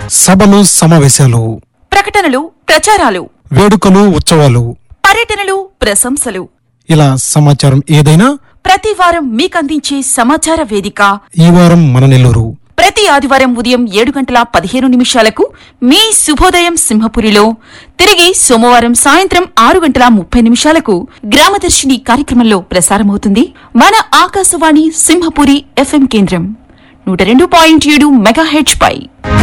సభలు సమావేశాలు ప్రకటనలు ప్రచారాలు వేడుకలు ఉత్సవాలు పర్యటనలు ప్రశంసలు ఇలా సమాచారం ఏదైనా ప్రతి వారం మీకందించే సమాచార వేదిక ఈ వారం మన నెల్లూరు ప్రతి ఆదివారం ఉదయం ఏడు గంటల పదిహేను నిమిషాలకు మీ శుభోదయం సింహపురిలో తిరిగి సోమవారం సాయంత్రం ఆరు గంటల ముప్పై నిమిషాలకు గ్రామదర్శిని కార్యక్రమంలో ప్రసారమవుతుంది మన ఆకాశవాణి సింహపురి ఎఫ్ఎం కేంద్రం నూట రెండు పాయింట్ ఏడు మెగాహెచ్ పై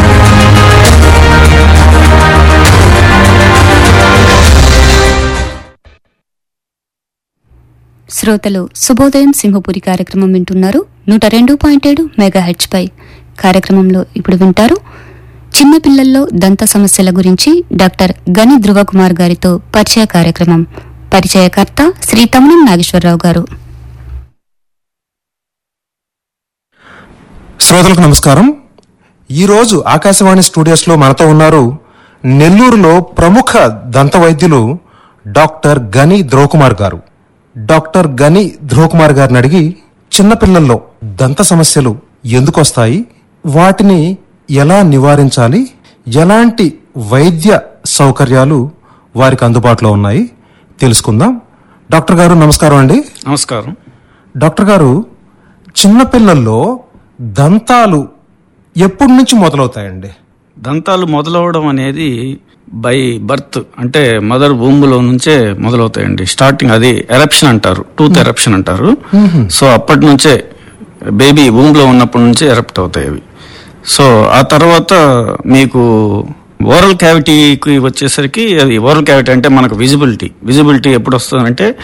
శ్రోతలు శుభోదయం సింహపురి కార్యక్రమం వింటున్నారు నూట రెండు పాయింట్ ఏడు మెగా పై కార్యక్రమంలో ఇప్పుడు వింటారు చిన్నపిల్లల్లో దంత సమస్యల గురించి డాక్టర్ గని ధృవకుమార్ గారితో పరిచయ కార్యక్రమం పరిచయకర్త శ్రీ తమనం నాగేశ్వరరావు గారు శ్రోతలకు నమస్కారం ఈరోజు ఆకాశవాణి స్టూడియోస్లో మనతో ఉన్నారు నెల్లూరులో ప్రముఖ దంత వైద్యులు డాక్టర్ గని ధ్రువకుమార్ గారు డాక్టర్ గని ధ్రువకుమార్ గారిని అడిగి చిన్నపిల్లల్లో దంత సమస్యలు ఎందుకు వస్తాయి వాటిని ఎలా నివారించాలి ఎలాంటి వైద్య సౌకర్యాలు వారికి అందుబాటులో ఉన్నాయి తెలుసుకుందాం డాక్టర్ గారు నమస్కారం అండి నమస్కారం డాక్టర్ గారు చిన్నపిల్లల్లో దంతాలు ఎప్పటి నుంచి మొదలవుతాయండి దంతాలు మొదలవడం అనేది బై బర్త్ అంటే మదర్ భూమిలో నుంచే మొదలవుతాయండి స్టార్టింగ్ అది ఎరప్షన్ అంటారు టూత్ ఎరప్షన్ అంటారు సో అప్పటి నుంచే బేబీ భూమిలో ఉన్నప్పటి నుంచే ఎరప్ట్ అవుతాయి అవి సో ఆ తర్వాత మీకు ఓరల్ క్యావిటీకి వచ్చేసరికి అది ఓరల్ క్యావిటీ అంటే మనకు విజిబిలిటీ విజిబిలిటీ ఎప్పుడు వస్తుందంటే